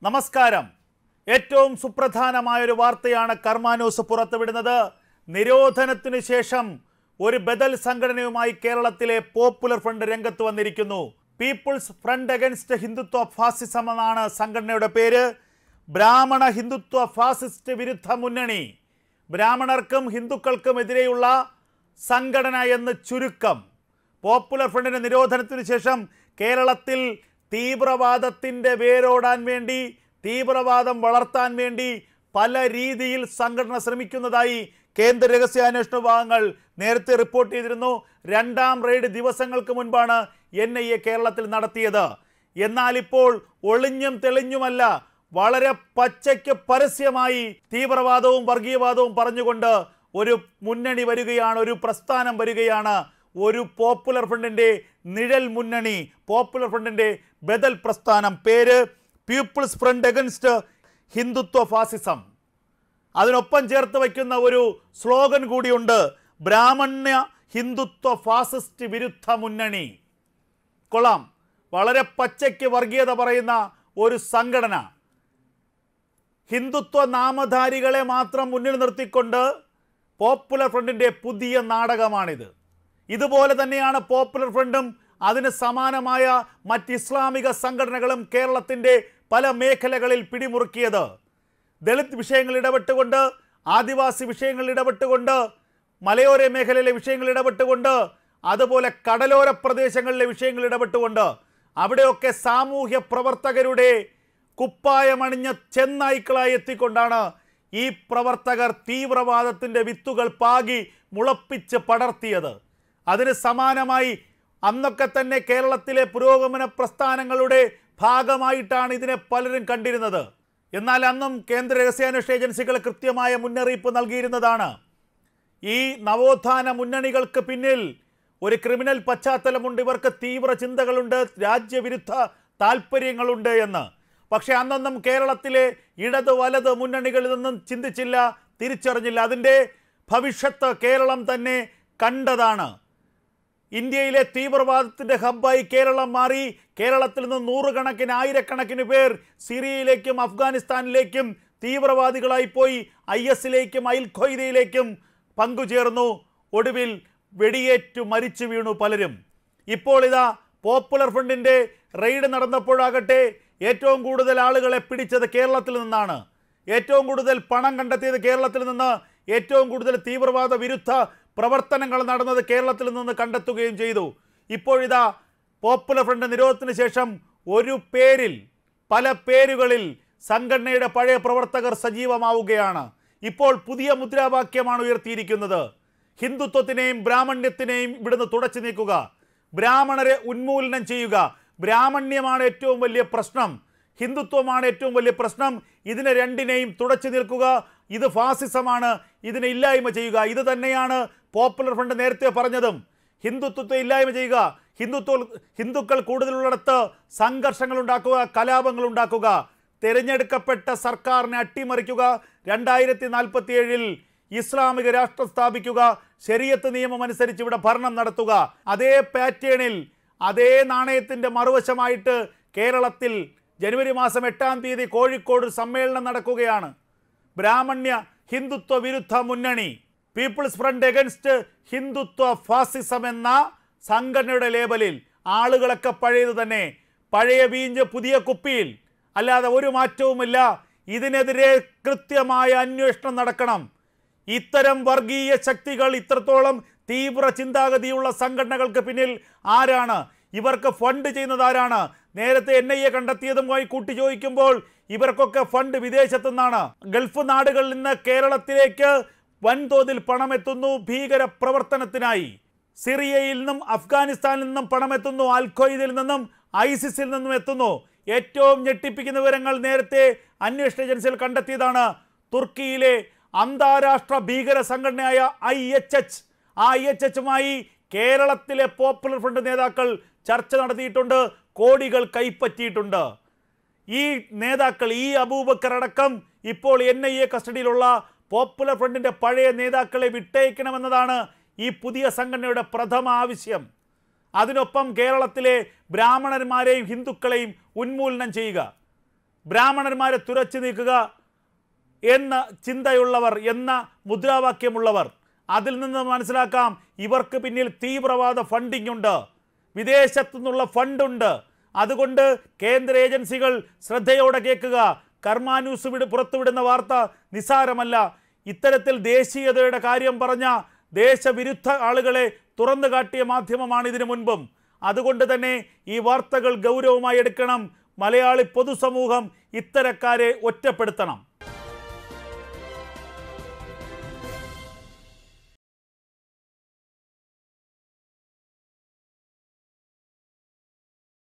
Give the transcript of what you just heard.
നമസ്കാരം ഏറ്റവും സുപ്രധാനമായ ഒരു വാർത്തയാണ് കർമാന്യൂസ് പുറത്തുവിടുന്നത് നിരോധനത്തിനു ശേഷം ഒരു ബദൽ സംഘടനയുമായി കേരളത്തിലെ പോപ്പുലർ ഫ്രണ്ട് രംഗത്ത് വന്നിരിക്കുന്നു People's Front against Hindutva fascism എന്നാണ് സംഘടനയുടെ പേര് ബ്രാഹ്മണ ഹിന്ദുത്വ ഫാസിസ്റ്റ് വിരുദ്ധ മുന്നണി ബ്രാഹ്മണർക്കും ഹിന്ദുക്കൾക്കും എതിരെയുള്ള സംഘടന എന്ന് ചുരുക്കം പോപ്പുലർ ഫ്രണ്ടിന്റെ നിരോധനത്തിന് ശേഷം കേരളത്തിൽ തീവ്രവാദത്തിൻ്റെ വേരോടാൻ വേണ്ടി തീവ്രവാദം വളർത്താൻ വേണ്ടി പല രീതിയിൽ സംഘടന ശ്രമിക്കുന്നതായി കേന്ദ്ര രഹസ്യാന്വേഷണ വിഭാഗങ്ങൾ നേരത്തെ റിപ്പോർട്ട് ചെയ്തിരുന്നു രണ്ടാം റെയ്ഡ് ദിവസങ്ങൾക്ക് മുൻപാണ് എൻ ഐ എ കേരളത്തിൽ നടത്തിയത് എന്നാൽ ഇപ്പോൾ ഒളിഞ്ഞും തെളിഞ്ഞുമല്ല വളരെ പച്ചയ്ക്ക് പരസ്യമായി തീവ്രവാദവും വർഗീയവാദവും പറഞ്ഞുകൊണ്ട് ഒരു മുന്നണി വരികയാണ് ഒരു പ്രസ്ഥാനം വരികയാണ് ഒരു പോപ്പുലർ ഫ്രണ്ടിൻ്റെ നിഴൽ മുന്നണി പോപ്പുലർ ഫ്രണ്ടിൻ്റെ ബദൽ പ്രസ്ഥാനം പേര് People's Front against Hindutva fascism അതിനൊപ്പം ചേർത്ത് വയ്ക്കുന്ന ഒരു സ്ലോഗൻ കൂടിയുണ്ട് ബ്രാഹ്മണ്യ ഹിന്ദുത്വ ഫാസിസ്റ്റ് വിരുദ്ധ മുന്നണി കൊള്ളാം വളരെ പച്ചയ്ക്ക് വർഗീയത പറയുന്ന ഒരു സംഘടന ഹിന്ദുത്വ നാമധാരികളെ മാത്രം മുന്നിൽ നിർത്തിക്കൊണ്ട് പോപ്പുലർ ഫ്രണ്ടിൻ്റെ പുതിയ നാടകമാണിത് ഇതുപോലെ തന്നെയാണ് പോപ്പുലർ ഫ്രണ്ടും അതിന് സമാനമായ മറ്റ് ഇസ്ലാമിക സംഘടനകളും കേരളത്തിൻ്റെ പല മേഖലകളിൽ പിടിമുറുക്കിയത് ദളിത് വിഷയങ്ങൾ ഇടപെട്ടുകൊണ്ട് ആദിവാസി വിഷയങ്ങൾ ഇടപെട്ടുകൊണ്ട് മലയോര മേഖലയിലെ വിഷയങ്ങൾ ഇടപെട്ടുകൊണ്ട് അതുപോലെ കടലോര പ്രദേശങ്ങളിലെ വിഷയങ്ങൾ ഇടപെട്ടുകൊണ്ട് അവിടെയൊക്കെ സാമൂഹ്യ പ്രവർത്തകരുടെ കുപ്പായമണിഞ്ഞ ചെന്നായ്ക്കളായി എത്തിക്കൊണ്ടാണ് ഈ പ്രവർത്തകർ തീവ്രവാദത്തിൻ്റെ വിത്തുകൾ പാകി മുളപ്പിച്ച് പടർത്തിയത് അതിന് സമാനമായി അന്നൊക്കെ തന്നെ കേരളത്തിലെ പുരോഗമന പ്രസ്ഥാനങ്ങളുടെ ഭാഗമായിട്ടാണ് ഇതിനെ പലരും കണ്ടിരുന്നത് എന്നാൽ അന്നും കേന്ദ്ര രഹസ്യാന്വേഷണ ഏജൻസികൾ കൃത്യമായ മുന്നറിയിപ്പ് നൽകിയിരുന്നതാണ് ഈ നവോത്ഥാന മുന്നണികൾക്ക് പിന്നിൽ ഒരു ക്രിമിനൽ പശ്ചാത്തലമുണ്ട് ഇവർക്ക് തീവ്ര ചിന്തകളുണ്ട് രാജ്യവിരുദ്ധ താല്പര്യങ്ങളുണ്ട് എന്ന് പക്ഷേ അന്നൊന്നും കേരളത്തിലെ ഇടത് വലത് മുന്നണികളിൽ നിന്നും ചിന്തിച്ചില്ല തിരിച്ചറിഞ്ഞില്ല അതിൻ്റെ ഭവിഷ്യത്ത് കേരളം തന്നെ കണ്ടതാണ് ഇന്ത്യയിലെ തീവ്രവാദത്തിൻ്റെ ഹബ്ബായി കേരളം മാറി കേരളത്തിൽ നിന്ന് നൂറുകണക്കിന് ആയിരക്കണക്കിന് പേർ സിറിയയിലേക്കും അഫ്ഗാനിസ്ഥാനിലേക്കും തീവ്രവാദികളായി പോയി ഐ എസിലേക്കും അൽ ഖ്വയ്ദയിലേക്കും പങ്കുചേർന്നു ഒടുവിൽ വെടിയേറ്റു മരിച്ചു വീണു പലരും ഇപ്പോൾ ഇതാ പോപ്പുലർ ഫ്രണ്ടിൻ്റെ റെയ്ഡ് നടന്നപ്പോഴാകട്ടെ ഏറ്റവും കൂടുതൽ ആളുകളെ പിടിച്ചത് കേരളത്തിൽ നിന്നാണ് ഏറ്റവും കൂടുതൽ പണം കണ്ടെത്തിയത് കേരളത്തിൽ നിന്ന് ഏറ്റവും കൂടുതൽ തീവ്രവാദ വിരുദ്ധ പ്രവർത്തനങ്ങൾ നടന്നത് കേരളത്തിൽ നിന്ന് കണ്ടെത്തുകയും ചെയ്തു ഇപ്പോഴിതാ പോപ്പുലർ ഫ്രണ്ട് നിരോധനത്തിന് ശേഷം ഒരു പേരിൽ പല പേരുകളിൽ സംഘടനയുടെ പഴയ പ്രവർത്തകർ സജീവമാവുകയാണ് ഇപ്പോൾ പുതിയ മുദ്രാവാക്യമാണ് ഉയർത്തിയിരിക്കുന്നത് ഹിന്ദുത്വത്തിനെയും ബ്രാഹ്മണ്യത്തിനെയും ഇവിടുന്ന് തുടച്ചു നീക്കുക ബ്രാഹ്മണരെ ഉന്മൂലനം ചെയ്യുക ബ്രാഹ്മണ്യമാണ് ഏറ്റവും വലിയ പ്രശ്നം ഹിന്ദുത്വമാണ് ഏറ്റവും വലിയ പ്രശ്നം ഇതിനെ രണ്ടിനെയും തുടച്ചു നിൽക്കുക ഇത് ഫാസിസമാണ് ഇതിനെ ഇല്ലായ്മ ചെയ്യുക ഇത് തന്നെയാണ് പോപ്പുലർ ഫ്രണ്ട് നേരത്തെ പറഞ്ഞതും ഹിന്ദുത്വത്തെ ഇല്ലായ്മ ചെയ്യുക ഹിന്ദുത്വ ഹിന്ദുക്കൾ കൂടുതലുള്ളിടത്ത് സംഘർഷങ്ങൾ ഉണ്ടാക്കുക കലാപങ്ങൾ ഉണ്ടാക്കുക തിരഞ്ഞെടുക്കപ്പെട്ട സർക്കാരിനെ അട്ടിമറിക്കുക രണ്ടായിരത്തി നാൽപ്പത്തി ഏഴിൽ ഇസ്ലാമിക രാഷ്ട്രം സ്ഥാപിക്കുക ശരീഅത്ത് നിയമം അനുസരിച്ച് ഇവിടെ ഭരണം നടത്തുക അതേ പാറ്റേണിൽ അതേ നാണയത്തിൻ്റെ മറുവശമായിട്ട് കേരളത്തിൽ ജനുവരി മാസം എട്ടാം തീയതി കോഴിക്കോട് ഒരു സമ്മേളനം നടക്കുകയാണ് ബ്രാഹ്മണ്യ ഹിന്ദുത്വ വിരുദ്ധ മുന്നണി People's Front against Hindutva fascism എന്ന സംഘടനയുടെ ലേബലിൽ ആളുകളൊക്കെ പഴയത് തന്നെ പഴയ വീഞ്ഞ് പുതിയ കുപ്പിയിൽ അല്ലാതെ ഒരു മാറ്റവുമില്ല ഇതിനെതിരെ കൃത്യമായ അന്വേഷണം നടക്കണം ഇത്തരം വർഗീയ ശക്തികൾ ഇത്രത്തോളം തീവ്ര ചിന്താഗതിയുള്ള സംഘടനകൾക്ക് പിന്നിൽ ആരാണ് ഇവർക്ക് ഫണ്ട് ചെയ്യുന്നത് ആരാണ് നേരത്തെ എൻ ഐ എ കണ്ടെത്തിയതുമായി കൂട്ടി ചോദിക്കുമ്പോൾ ഇവർക്കൊക്കെ ഫണ്ട് വിദേശത്തു നിന്നാണ് ഗൾഫ് നാടുകളിൽ നിന്ന് കേരളത്തിലേക്ക് വൻതോതിൽ പണമെത്തുന്നു ഭീകര പ്രവർത്തനത്തിനായി സിറിയയിൽ നിന്നും അഫ്ഗാനിസ്ഥാനിൽ നിന്നും പണമെത്തുന്നു അൽ ഖ്വയ്ദയിൽ നിന്നും ഐസിസിൽ നിന്നും എത്തുന്നു ഏറ്റവും ഞെട്ടിപ്പിക്കുന്ന വിവരങ്ങൾ നേരത്തെ അന്വേഷണ ഏജൻസികൾ കണ്ടെത്തിയതാണ് തുർക്കിയിലെ അന്താരാഷ്ട്ര ഭീകര സംഘടനയായ ഐ എച്ച് എച്ച് ആ ഐ എച്ച് എച്ചുമായി കേരളത്തിലെ പോപ്പുലർ ഫ്രണ്ട് നേതാക്കൾ ചർച്ച നടത്തിയിട്ടുണ്ട് കോടികൾ കൈപ്പറ്റിയിട്ടുണ്ട് ഈ നേതാക്കൾ ഈ അബൂബക്കർ അടക്കം ഇപ്പോൾ എൻ ഐ എ കസ്റ്റഡിയിലുള്ള പോപ്പുലർ ഫ്രണ്ടിൻ്റെ പഴയ നേതാക്കളെ വിട്ടയക്കണമെന്നതാണ് ഈ പുതിയ സംഘടനയുടെ പ്രഥമ ആവശ്യം അതിനൊപ്പം കേരളത്തിലെ ബ്രാഹ്മണന്മാരെയും ഹിന്ദുക്കളെയും ഉന്മൂലനം ചെയ്യുക ബ്രാഹ്മണന്മാരെ തുരച്ചു നീക്കുക എന്ന ചിന്തയുള്ളവർ എന്ന മുദ്രാവാക്യമുള്ളവർ അതിൽ നിന്ന് മനസ്സിലാക്കാം ഇവർക്ക് പിന്നിൽ തീവ്രവാദ ഫണ്ടിംഗ് ഉണ്ട് വിദേശത്തു നിന്നുള്ള ഫണ്ടുണ്ട് അതുകൊണ്ട് കേന്ദ്ര ഏജൻസികൾ ശ്രദ്ധയോടെ കേൾക്കുക കർമ്മ ന്യൂസ് വിട് പുറത്തുവിടുന്ന വാർത്ത നിസാരമല്ല ഇത്തരത്തിൽ ദേശീയതയുടെ കാര്യം പറഞ്ഞ ദേശവിരുദ്ധ ആളുകളെ തുറന്നു കാട്ടിയ മാധ്യമമാണ് ഇതിനു മുൻപും അതുകൊണ്ട് തന്നെ ഈ വാർത്തകൾ ഗൗരവമായി എടുക്കണം മലയാളി പൊതുസമൂഹം ഇത്തരക്കാരെ ഒറ്റപ്പെടുത്തണം